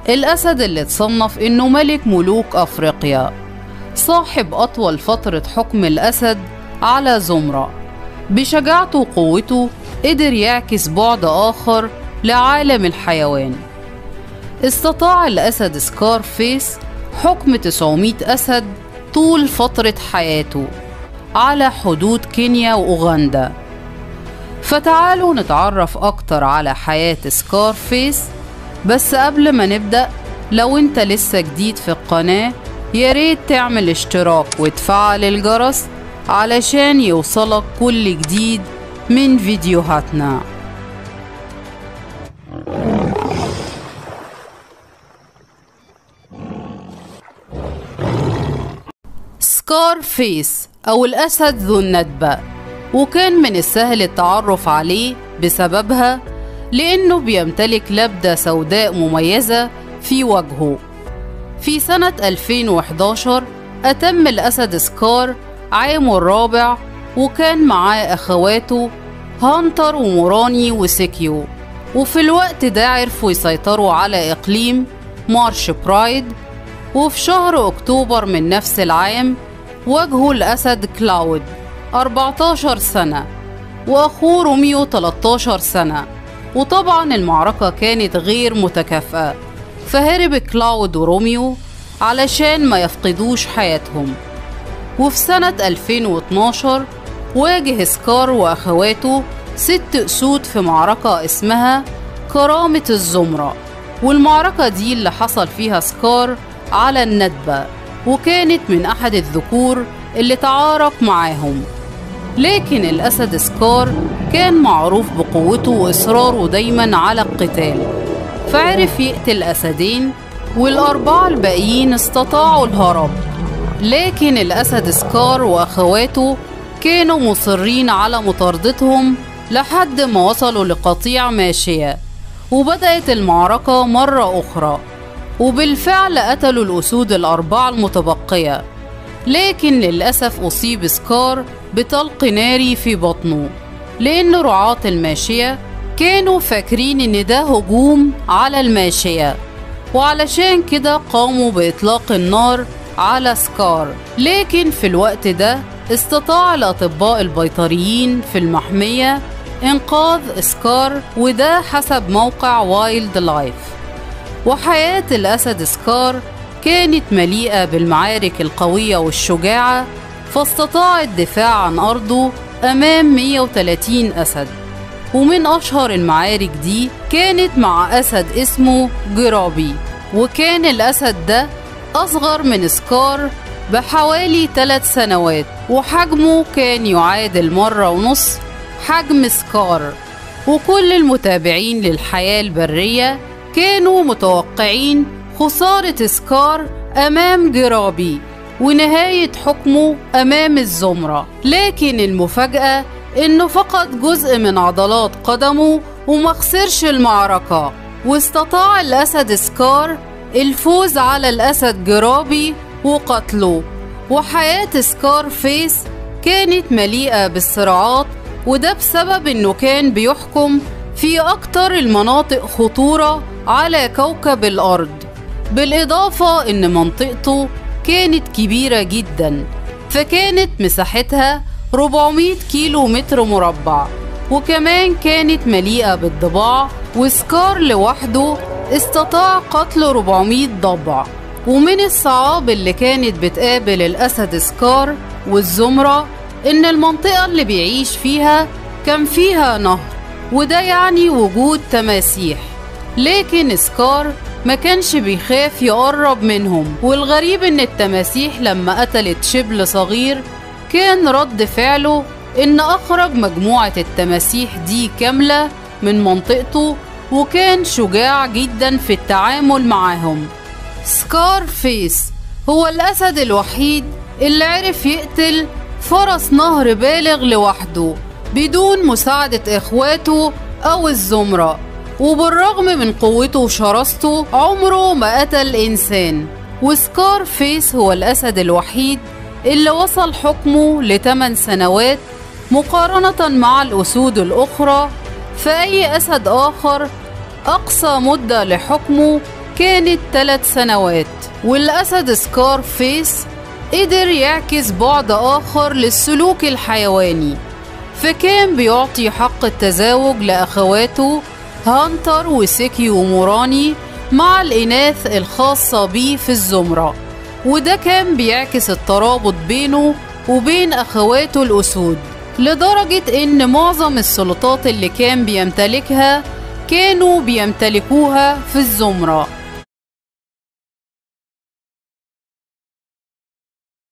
الأسد اللي اتصنف إنه ملك ملوك أفريقيا صاحب أطول فترة حكم الأسد على زمرة بشجاعته وقوته قدر يعكس بعد آخر لعالم الحيوان استطاع الأسد سكار فيس حكم 900 أسد طول فترة حياته على حدود كينيا وأوغندا فتعالوا نتعرف أكتر على حياة سكار فيس بس قبل ما نبدأ لو انت لسه جديد في القناة ياريت تعمل اشتراك وتفعل الجرس علشان يوصلك كل جديد من فيديوهاتنا سكار فيس أو الأسد ذو الندبة وكان من السهل التعرف عليه بسببها لأنه بيمتلك لبدة سوداء مميزة في وجهه في سنة 2011 أتم الأسد سكار عامه الرابع وكان معاه أخواته هانتر وموراني وسيكيو وفي الوقت ده عرفوا يسيطروا على إقليم مارش برايد وفي شهر أكتوبر من نفس العام واجهوا الأسد كلاود 14 سنة وأخوه روميو 13 سنة وطبعا المعركة كانت غير متكافئة فهرب كلاود وروميو علشان ما يفقدوش حياتهم وفي سنة 2012 واجه سكار وأخواته ست أسود في معركة اسمها كرامة الزمرة والمعركة دي اللي حصل فيها سكار على الندبة وكانت من أحد الذكور اللي تعارك معاهم لكن الأسد سكار كان معروف بقوته وإصراره دايما على القتال فعرف يقتل أسدين والأربعة الباقيين استطاعوا الهرب لكن الأسد سكار وأخواته كانوا مصرين على مطاردتهم لحد ما وصلوا لقطيع ماشية وبدأت المعركة مرة أخرى وبالفعل قتلوا الأسود الأربعة المتبقية لكن للأسف أصيب سكار بطلق ناري في بطنه لأن رعاة الماشية كانوا فاكرين إن ده هجوم على الماشية وعلشان كده قاموا بإطلاق النار على سكار لكن في الوقت ده استطاع الأطباء البيطريين في المحمية إنقاذ سكار وده حسب موقع وايلد لايف وحياة الأسد سكار كانت مليئة بالمعارك القوية والشجاعة فاستطاع الدفاع عن أرضه أمام 130 أسد ومن أشهر المعارك دي كانت مع أسد اسمه جرابي وكان الأسد ده أصغر من سكار بحوالي ثلاث سنوات وحجمه كان يعادل مرة ونص حجم سكار وكل المتابعين للحياة البرية كانوا متوقعين خسارة سكار أمام جرابي ونهاية حكمه أمام الزمرة لكن المفاجأة إنه فقد جزء من عضلات قدمه وما خسرش المعركة واستطاع الأسد سكار الفوز على الأسد جرابي وقتله وحياة سكار فيس كانت مليئة بالصراعات وده بسبب إنه كان بيحكم في أكتر المناطق خطورة على كوكب الأرض بالإضافة إن منطقته كانت كبيرة جدا فكانت مساحتها 400 كيلو متر مربع وكمان كانت مليئة بالضباع وسكار لوحده استطاع قتل 400 ضبع ومن الصعاب اللي كانت بتقابل الأسد سكار والزمرة إن المنطقة اللي بيعيش فيها كان فيها نهر وده يعني وجود تماسيح لكن سكار ما كانش بيخاف يقرب منهم والغريب ان التماسيح لما قتلت شبل صغير كان رد فعله ان اخرج مجموعة التماسيح دي كاملة من منطقته وكان شجاع جدا في التعامل معاهم سكار فيس هو الاسد الوحيد اللي عرف يقتل فرس نهر بالغ لوحده بدون مساعدة اخواته او الزمرة وبالرغم من قوته وشراسته عمره ما قتل إنسان وسكار فيس هو الأسد الوحيد اللي وصل حكمه لثمان سنوات مقارنة مع الأسود الأخرى فأي أسد آخر أقصى مدة لحكمه كانت ثلاث سنوات والأسد سكار فيس قدر يعكس بعد آخر للسلوك الحيواني فكان بيعطي حق التزاوج لأخواته هانتر وسيكي وموراني مع الإناث الخاصة بيه في الزمرة وده كان بيعكس الترابط بينه وبين أخواته الأسود لدرجة إن معظم السلطات اللي كان بيمتلكها كانوا بيمتلكوها في الزمرة